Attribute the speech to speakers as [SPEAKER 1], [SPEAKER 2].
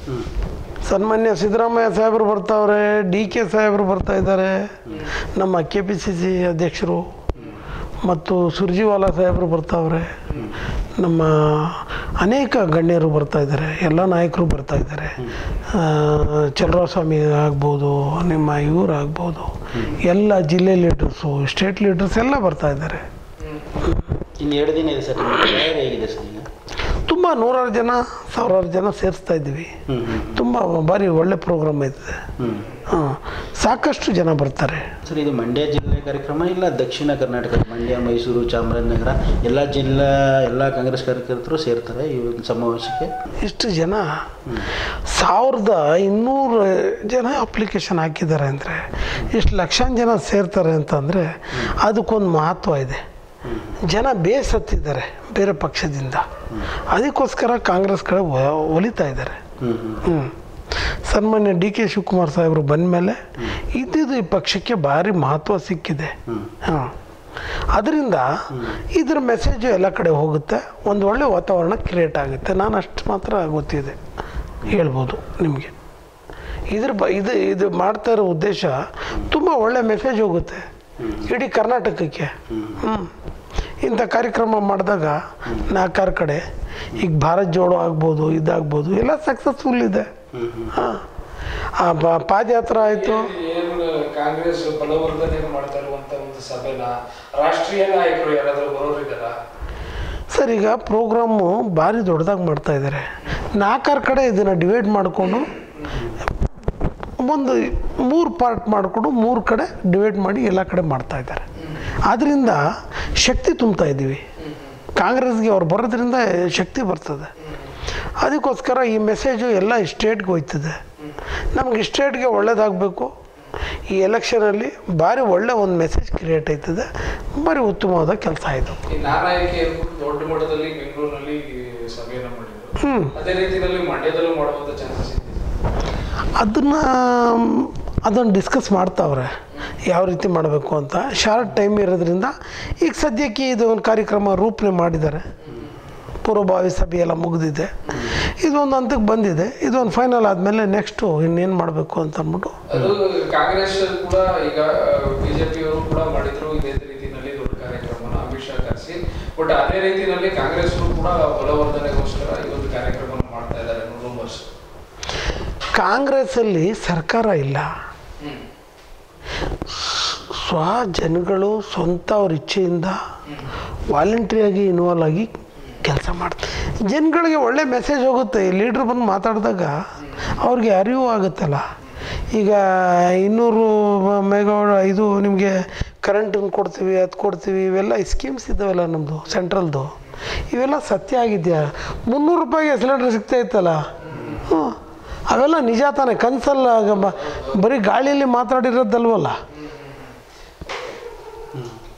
[SPEAKER 1] ಸನ್ಮಾನ್ಯ ಸಿದ್ದರಾಮಯ್ಯ ಸಾಹೇಬರು ಬರ್ತಾವ್ರೆ D K ಸಾಹೇಬರು ಬರ್ತಾ ಇದ್ದಾರೆ ನಮ್ಮ ಕೆ ಪಿ ಸಿ ಸಿ ಅಧ್ಯಕ್ಷರು ಮತ್ತು ಸುರ್ಜಿವಾಲಾ ಸಾಹೇಬರು ಬರ್ತಾವ್ರೆ ನಮ್ಮ ಅನೇಕ ಗಣ್ಯರು ಬರ್ತಾ ಇದ್ದಾರೆ ಎಲ್ಲ ನಾಯಕರು ಬರ್ತಾ ಇದ್ದಾರೆ ಚಲರಾಸ್ವಾಮಿ ಆಗ್ಬೋದು ನಿಮ್ಮ ಇವರು ಆಗ್ಬೋದು ಎಲ್ಲ ಜಿಲ್ಲೆ ಲೀಡರ್ಸು ಸ್ಟೇಟ್ ಲೀಡರ್ಸ್ ಎಲ್ಲ ಬರ್ತಾ ಇದ್ದಾರೆ
[SPEAKER 2] ಇನ್ನು ಎರಡು ದಿನ ಇದೆ ಸರ್ ನಿಮಗೆ ತಯಾರಿ ಹೇಗಿದೆ ಸರ್ ಈಗ
[SPEAKER 1] ತುಂಬ ನೂರಾರು ಜನ ಸಾವಿರಾರು ಜನ ಸೇರಿಸ್ತಾ ಇದ್ದೀವಿ
[SPEAKER 2] ಹ್ಞೂ ಹ್ಞೂ
[SPEAKER 1] ತುಂಬ ಭಾರಿ ಒಳ್ಳೆ ಪ್ರೋಗ್ರಾಮ್ ಐತೆ
[SPEAKER 2] ಹ್ಞೂ
[SPEAKER 1] ಹಾಂ ಸಾಕಷ್ಟು ಜನ ಬರ್ತಾರೆ
[SPEAKER 2] ಸರ್ ಇದು ಮಂಡ್ಯ ಜಿಲ್ಲೆ ಕಾರ್ಯಕ್ರಮ ಇಲ್ಲ ದಕ್ಷಿಣ ಕರ್ನಾಟಕ ಮಂಡ್ಯ ಮೈಸೂರು ಚಾಮರಾಜನಗರ ಎಲ್ಲ ಜಿಲ್ಲಾ ಎಲ್ಲ ಕಾಂಗ್ರೆಸ್ ಕಾರ್ಯಕರ್ತರು ಸೇರ್ತಾರೆ ಈ ಒಂದು ಸಮಾವೇಶಕ್ಕೆ
[SPEAKER 1] ಇಷ್ಟು ಜನ ಸಾವಿರದ ಇನ್ನೂರು ಜನ ಅಪ್ಲಿಕೇಶನ್ ಹಾಕಿದ್ದಾರೆ ಅಂದರೆ ಇಷ್ಟು ಲಕ್ಷಾಂತರ ಜನ ಸೇರ್ತಾರೆ ಅಂತಂದರೆ ಅದಕ್ಕೊಂದು ಮಹತ್ವ ಇದೆ ಜನ ಬೇಸತ್ತಿದ್ದಾರೆ ಬೇರೆ ಪಕ್ಷದಿಂದ ಅದಕ್ಕೋಸ್ಕರ ಕಾಂಗ್ರೆಸ್ ಕಡೆ ಒ- ಒಲಿತಾ ಇದ್ದಾರೆ
[SPEAKER 2] ಹ್ಞೂ ಹ್ಞೂ
[SPEAKER 1] ಹ್ಞೂ ಸನ್ಮಾನ್ಯ ಡಿ ಕೆ ಶಿವಕುಮಾರ್ ಸಾಹೇಬರು ಬಂದ ಮೇಲೆ ಇದ್ದಿದ್ದು ಈ ಪಕ್ಷಕ್ಕೆ ಭಾರಿ ಮಹತ್ವ ಸಿಕ್ಕಿದೆ ಹಾಂ ಅದರಿಂದ ಇದ್ರ ಮೆಸೇಜು ಎಲ್ಲ ಕಡೆ ಹೋಗುತ್ತೆ ಒಂದು ಒಳ್ಳೆ ವಾತಾವರಣ ಕ್ರಿಯೇಟ್ ಆಗುತ್ತೆ ನಾನು ಅಷ್ಟು ಮಾತ್ರ ಗೊತ್ತಿದೆ ಹೇಳ್ಬೋದು ನಿಮಗೆ ಇದ್ರ ಬ ಇದು ಇದು ಮಾಡ್ತಾ ಇರೋ ಉದ್ದೇಶ ತುಂಬ ಒಳ್ಳೆ ಮೆಸೇಜ್ ಹೋಗುತ್ತೆ ಇಡೀ ಕರ್ನಾಟಕಕ್ಕೆ ಹ್ಞೂ ಇಂಥ ಕಾರ್ಯಕ್ರಮ ಮಾಡಿದಾಗ ನಾಲ್ಕಾರು ಕಡೆ ಈಗ ಭಾರತ್ ಜೋಡೋ ಆಗ್ಬೋದು ಇದಾಗ್ಬೋದು ಎಲ್ಲ ಸಕ್ಸಸ್ಫುಲ್ ಇದೆ ಹಾಂ ಆ ಬ- ಪಾದಯಾತ್ರೆ ಆಯಿತು
[SPEAKER 3] ಏನು ಕಾಂಗ್ರೆಸ್ ಬಲವರ್ಧನೆ ಮಾಡ್ತಾ ಇರುವಂತ ಒಂದು ಸಭೆನ ರಾಷ್ಟ್ರೀಯ ನಾಯಕರು ಯಾರಾದ್ರೂ ಬರೋರಿದ್ದಾರ
[SPEAKER 1] ಸರ್ ಈಗ ಪ್ರೋಗ್ರಾಮು ಭಾರಿ ದೊಡ್ಡದಾಗಿ ಮಾಡ್ತಾ ಇದ್ದಾರೆ ನಾಲ್ಕಾರು ಕಡೆ ಇದನ್ನು ಡಿವೈಡ್ ಮಾಡಿಕೊಂಡು ಒಂದು ಮೂರು ಪಾರ್ಟ್ ಮಾಡಿಕೊಂಡು ಮೂರು ಕಡೆ ಡಿವೈಡ್ ಮಾಡಿ ಎಲ್ಲ ಕಡೆ ಮಾಡ್ತಾ ಇದ್ದಾರೆ ಆದ್ದರಿಂದ ಶಕ್ತಿ ತುಂಬ್ತಾ ಇದ್ದೀವಿ ಕಾಂಗ್ರೆಸ್ಗೆ ಅವ್ರು ಬರೋದ್ರಿಂದ ಶಕ್ತಿ ಬರ್ತದೆ ಅದಕ್ಕೋಸ್ಕರ ಈ ಮೆಸೇಜು ಎಲ್ಲ ಸ್ಟೇಟ್ಗೆ ಹೋಯ್ತದೆ ನಮಗೆ ಸ್ಟೇಟ್ಗೆ ಒಳ್ಳೇದಾಗಬೇಕು ಈ ಎಲೆಕ್ಷನಲ್ಲಿ ಭಾರಿ ಒಳ್ಳೆ ಒಂದು ಮೆಸೇಜ್ ಕ್ರಿಯೇಟ್ ಆಯ್ತದೆ ಭಾರಿ ಉತ್ತಮವಾದ ಕೆಲಸ ಆಯಿತು
[SPEAKER 3] ಈ ನಾರಾಯಣಕ್ಕೆ ದೊಡ್ಡ ಮಟ್ಟದಲ್ಲಿ ಬೆಂಗಳೂರಿನಲ್ಲಿ ಸಭೆಯನ್ನ ಮಾಡಿದ್ರು ಅದೇ ರೀತಿಯಲ್ಲಿ ಮಂಡ್ಯದಲ್ಲೂ ಮಾಡುವಂತ ಚಾನ್ಸಸ್ ಇದೆ
[SPEAKER 1] ಅದನ್ನು ಅದನ್ನು ಡಿಸ್ಕಸ್ ಮಾಡ್ತಾವ್ರೆ ಯಾವ ರೀತಿ ಮಾಡಬೇಕು ಅಂತ ಶಾರ್ಟ್ ಟೈಮ್ ಇರೋದ್ರಿಂದ ಈಗ ಸದ್ಯಕ್ಕೆ ಇದು ಒಂದು ಕಾರ್ಯಕ್ರಮ ರೂಪಣೆ ಮಾಡಿದ್ದಾರೆ ಪೂರ್ವಭಾವಿ ಸಭೆ ಎಲ್ಲ ಮುಗಿದಿದೆ ಇದೊಂದು ಹಂತಕ್ಕೆ ಬಂದಿದೆ ಇದೊಂದು ಫೈನಲ್ ಆದಮೇಲೆ ನೆಕ್ಸ್ಟು ಇನ್ನೇನು ಮಾಡಬೇಕು ಅಂತ ಅಂದ್ಬಿಟ್ಟು
[SPEAKER 3] ಅದು ಕಾಂಗ್ರೆಸ್ ಕೂಡ ಈಗ ಬಿಜೆಪಿ ಅವರು ಕೂಡ ಮಾಡಿದ್ರು ಇದೇ ರೀತಿಯಲ್ಲಿ ದೊಡ್ಡ ಕಾರ್ಯಕ್ರಮನ ಅಮಿತ್ ಶಾ ಕರೆಸಿ ಬಟ್ ಅದೇ ರೀತಿಯಲ್ಲಿ ಕಾಂಗ್ರೆಸ್ ಕೂಡ ಬಲವರ್ಧನೆಗೋಸ್ಕರ ಈ ಒಂದು ಕಾರ್ಯಕ್ರಮ ಮಾಡ್ತಾ ಇದ್ದಾರೆ ನೂರು ವರ್ಷ
[SPEAKER 1] ಕಾಂಗ್ರೆಸ್ಸಲ್ಲಿ ಸರ್ಕಾರ ಇಲ್ಲ
[SPEAKER 3] ಹ್ಮ್
[SPEAKER 1] ಸ್ವ ಜನಗಳು ಸ್ವಂತ ಅವ್ರ ಇಚ್ಛೆಯಿಂದ ವಾಲಂಟ್ರಿಯಾಗಿ ಇನ್ವಾಲ್ವ್ ಆಗಿ ಕೆಲಸ ಮಾಡ್ತಾರೆ ಜನಗಳಿಗೆ ಒಳ್ಳೆ ಮೆಸೇಜ್ ಹೋಗುತ್ತೆ ಈ ಲೀಡ್ರ್ ಬಂದು ಮಾತಾಡಿದಾಗ ಅವ್ರಿಗೆ ಅರಿವು ಆಗುತ್ತಲ್ಲ ಈಗ ಇನ್ನೂರು ಮೆಗಾವಾಟ್ ಇದು ನಿಮಗೆ ಕರೆಂಟನ್ನು ಕೊಡ್ತೀವಿ ಅದು ಕೊಡ್ತೀವಿ ಇವೆಲ್ಲ ಸ್ಕೀಮ್ಸ್ ಇದ್ದಾವಲ್ಲ ನಮ್ಮದು ಸೆಂಟ್ರಲ್ದು ಇವೆಲ್ಲ ಸತ್ಯ ಆಗಿದೆಯಾ ಮುನ್ನೂರು ರೂಪಾಯಿಗೆ ಸಿಲಿಂಡರ್ ಸಿಗ್ತಾ ಇತ್ತಲ್ಲ ಹ್ಞೂ ಅವೆಲ್ಲ ನಿಜ ತಾನೆ ಕನ್ಸಲ್ಲ ಬರೀ ಗಾಳಿಯಲ್ಲಿ ಮಾತಾಡಿರೋದಲ್ವಲ್ಲ